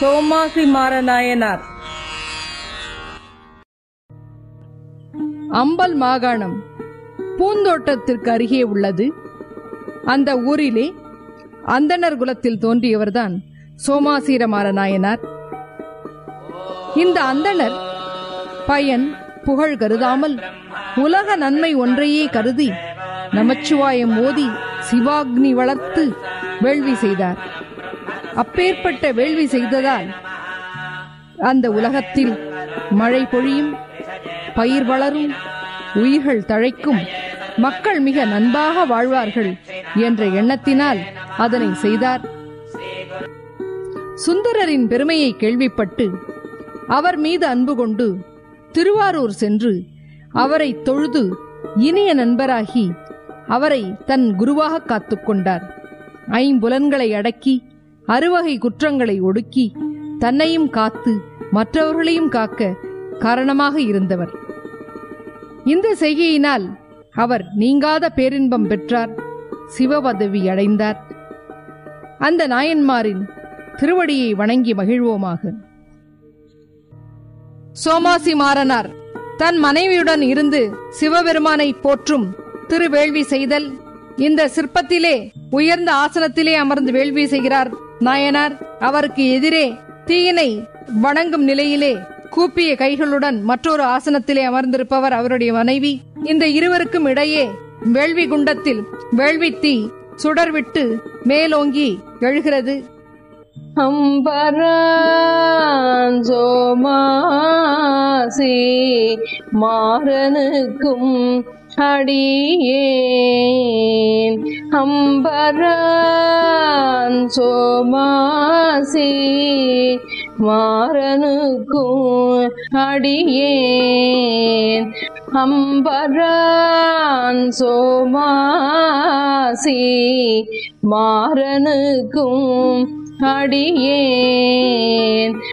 சோமாசி மாறநாயனார் அம்பல் மாகாணம் பூந்தோட்டத்திற்கு அருகே உள்ளது அந்த ஊரிலே அந்தணர் குலத்தில் தோன்றியவர்தான் சோமாசீரமாற நாயனார் இந்த அந்தணர் பயன் புகழ் கருதாமல் உலக நன்மை ஒன்றையே கருதி நமச்சிவாயம் ஓதி சிவாக்னி வளர்த்து வேள்வி செய்தார் அப்பேற்பட்ட வேள்வி செய்ததால் அந்த உலகத்தில் மழை பொழியும் பயிர் வளரும் உயிர்கள் தழைக்கும் மக்கள் மிக நன்பாக வாழ்வார்கள் என்ற எண்ணத்தினால் அதனை செய்தார் சுந்தரரின் பெருமையை கேள்விப்பட்டு அவர் மீது அன்பு கொண்டு திருவாரூர் சென்று அவரை தொழுது இனிய நண்பராகி அவரை தன் குருவாக காத்துக்கொண்டார் ஐம்புலன்களை அடக்கி அறுவகை குற்றங்களை ஒடுக்கி தன்னையும் காத்து மற்றவர்களையும் காக்க காரணமாக இருந்தவர் இந்த செய்கையினால் அவர் நீங்காத பேரின்பம் பெற்றார் சிவபதவி அடைந்தார் அந்த நாயன்மாரின் திருவடியை வணங்கி மகிழ்வோமாக சோமாசி மாறனார் தன் மனைவியுடன் இருந்து சிவபெருமானை போற்றும் திருவேள்வி செய்தல் இந்த சிற்பத்திலே உயர்ந்த ஆசனத்திலே அமர்ந்து வேள்வி செய்கிறார் நாயனார் அவருக்கு எதிரே தீயினை வணங்கும் நிலையிலே கூப்பிய கைகளுடன் மற்றொரு ஆசனத்திலே அமர்ந்திருப்பவர் அவருடைய மனைவி இந்த இருவருக்கும் இடையே வேள்வி குண்டத்தில் வேள்வி தீ சுடர்விட்டு மேலோங்கி எழுகிறது அம்பராஞ்சோமாசி மாறனுக்கும் அடியேன் அம்பராஞ்சோமாசி மாறனுக்கும் அடியேன் அம்பரான் சோமாசி மாறனுக்கும் அடியேன்